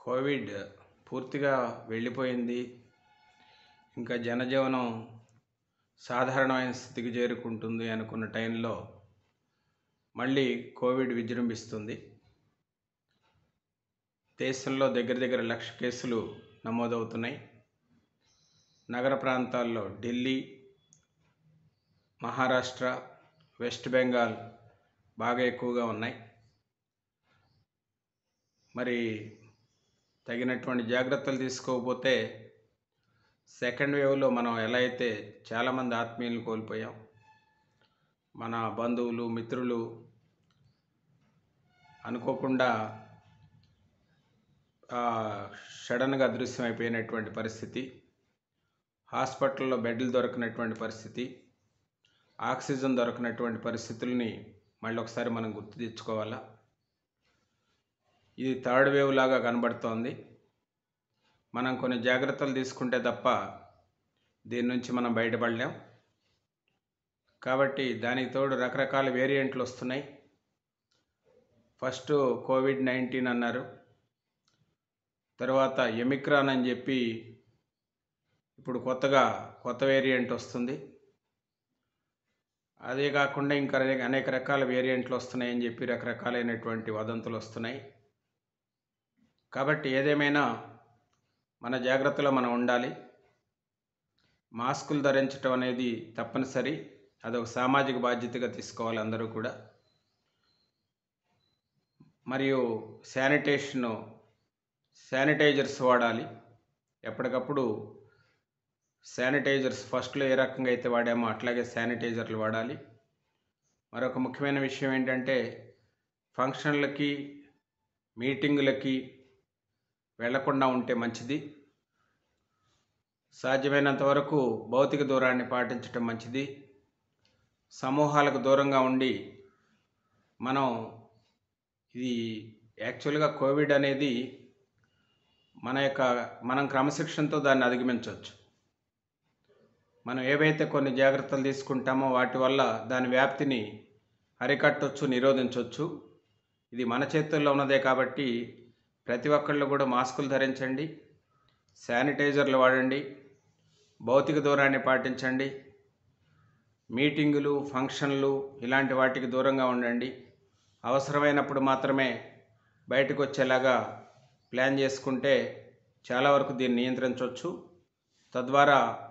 Covid పూర్తిగా వెళ్ళిపోయింది ఇంకా జనజీవనం సాధారణమైన స్థితికి చేరుకుంటుంది అనుకున్న టైంలో మళ్ళీ కోవిడ్ విజృంభిస్తుంది దేశంలో దగ్గర దగ్గర లక్ష కేసులు నమోదవుతున్నాయి నగర ప్రాంతాల్లో ఢిల్లీ మహారాష్ట్ర వెస్ట్ బెంగాల్ బాగా ఎక్కువగా ఉన్నాయి మరి తగినటువంటి జాగ్రత్తలు తీసుకోకపోతే సెకండ్ వేవ్లో మనం ఎలా అయితే చాలామంది ఆత్మీయులను కోల్పోయాం మన బంధువులు మిత్రులు అనుకోకుండా సడన్గా అదృశ్యం అయిపోయినటువంటి పరిస్థితి హాస్పిటల్లో బెడ్లు దొరకనటువంటి పరిస్థితి ఆక్సిజన్ దొరకనటువంటి పరిస్థితుల్ని మళ్ళీ ఒకసారి మనం గుర్తు తెచ్చుకోవాలా ఇది థర్డ్ వేవ్ లాగా కనబడుతోంది మనం కొన్ని జాగ్రత్తలు తీసుకుంటే తప్ప దీని నుంచి మనం బయటపడలేం కాబట్టి దానికి తోడు రకరకాల వేరియంట్లు వస్తున్నాయి ఫస్ట్ కోవిడ్ నైన్టీన్ అన్నారు తర్వాత ఎమిక్రాన్ అని చెప్పి ఇప్పుడు కొత్తగా కొత్త వేరియంట్ వస్తుంది అదే కాకుండా ఇంకా అనేక రకాల వేరియంట్లు వస్తున్నాయని చెప్పి రకరకాలైనటువంటి వదంతులు వస్తున్నాయి కాబట్టి ఏదేమైనా మన జాగ్రత్తలో మనం ఉండాలి మాస్కులు ధరించడం అనేది తప్పనిసరి అదొక సామాజిక బాధ్యతగా తీసుకోవాలి అందరూ కూడా మరియు శానిటేషను శానిటైజర్స్ వాడాలి ఎప్పటికప్పుడు శానిటైజర్స్ ఫస్ట్లో ఏ రకంగా అయితే వాడామో అట్లాగే శానిటైజర్లు వాడాలి మరొక ముఖ్యమైన విషయం ఏంటంటే ఫంక్షన్లకి మీటింగులకి వెళ్లకుండా ఉంటే మంచిది సాధ్యమైనంత వరకు భౌతిక దూరాన్ని పాటించడం మంచిది సమూహాలకు దూరంగా ఉండి మనం ఇది యాక్చువల్గా కోవిడ్ అనేది మన యొక్క మనం క్రమశిక్షణతో దాన్ని అధిగమించవచ్చు మనం ఏవైతే కొన్ని జాగ్రత్తలు తీసుకుంటామో వాటి వల్ల దాని వ్యాప్తిని అరికట్టవచ్చు నిరోధించవచ్చు ఇది మన చేతుల్లో ఉన్నదే కాబట్టి ప్రతి ఒక్కళ్ళు కూడా మాస్కులు ధరించండి శానిటైజర్లు వాడండి భౌతిక దూరాన్ని పాటించండి మీటింగులు ఫంక్షన్లు ఇలాంటి వాటికి దూరంగా ఉండండి అవసరమైనప్పుడు మాత్రమే బయటకు వచ్చేలాగా ప్లాన్ చేసుకుంటే చాలా వరకు దీన్ని నియంత్రించవచ్చు తద్వారా